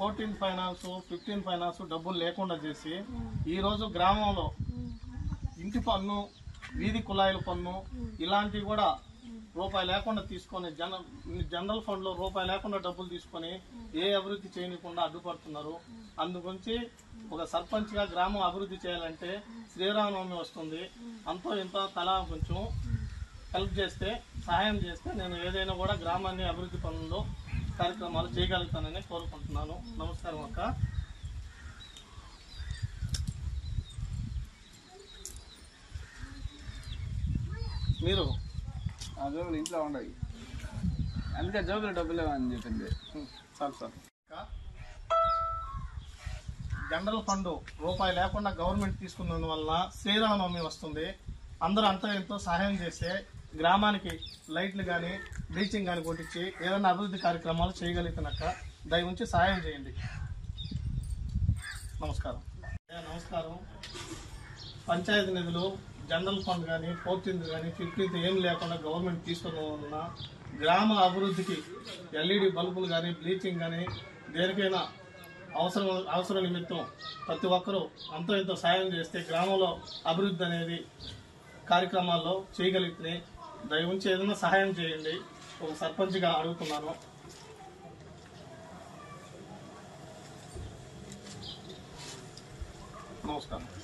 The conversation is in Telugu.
ఫోర్టీన్ ఫైనాన్స్ ఫిఫ్టీన్ ఫైనాన్స్ డబ్బులు లేకుండా చేసి ఈ రోజు గ్రామంలో ఇంటి పన్ను వీధి కుళాయిల పన్ను ఇలాంటివి కూడా రూపాయి లేకుండా తీసుకొని జన జనరల్ ఫండ్ లో రూపాయి లేకుండా డబ్బులు తీసుకొని ఏ అభివృద్ధి చేయకుండా అడ్డుపడుతున్నారు అందుగురించి ఒక సర్పంచ్ గా గ్రామం అభివృద్ధి చేయాలంటే శ్రీరామనవమి వస్తుంది అంతో ఇంతో తలా కొంచెం హెల్ప్ చేస్తే సహాయం చేస్తే నేను ఏదైనా కూడా గ్రామాన్ని అభివృద్ధి పనుల్లో కార్యక్రమాలు చేయగలుగుతానని కోరుకుంటున్నాను నమస్కారం అక్క మీరు ఆ జోబులు ఇంట్లో ఉండవు అందుకే జోబులు డబ్బులు లేవని చెప్పింది ఉం, చాలు సార్ జనరల్ ఫండ్ రూపాయి లేకుండా గవర్నమెంట్ తీసుకున్నందువల్ల శ్రీరామనవమి వస్తుంది అందరూ అంతా ఎంతో సహాయం చేస్తే గ్రామానికి లైట్లు కానీ బ్లీచింగ్ కానీ కొట్టించి ఏదైనా అభివృద్ధి కార్యక్రమాలు చేయగలుగుతున్నక్క దయ ఉంచి సహాయం చేయండి నమస్కారం ఏ, నమస్కారం పంచాయతీ నిధులు జనరల్ ఫండ్ కానీ ఫోర్టీన్త్ కానీ ఫిఫ్టీన్త్ ఏం లేకుండా గవర్నమెంట్ తీసుకున్న వలన గ్రామ అభివృద్ధికి ఎల్ఈడి బల్బులు కానీ బ్లీచింగ్ కానీ దేనికైనా అవసరం అవసరం నిమిత్తం ప్రతి ఒక్కరూ అంతో ఎంతో సాయం చేస్తే గ్రామంలో అభివృద్ధి అనేది కార్యక్రమాల్లో చేయగలిగితే దయ ఉంచి ఏదైనా సహాయం చేయండి ఒక సర్పంచ్గా అడుగుతున్నాను నమస్కారం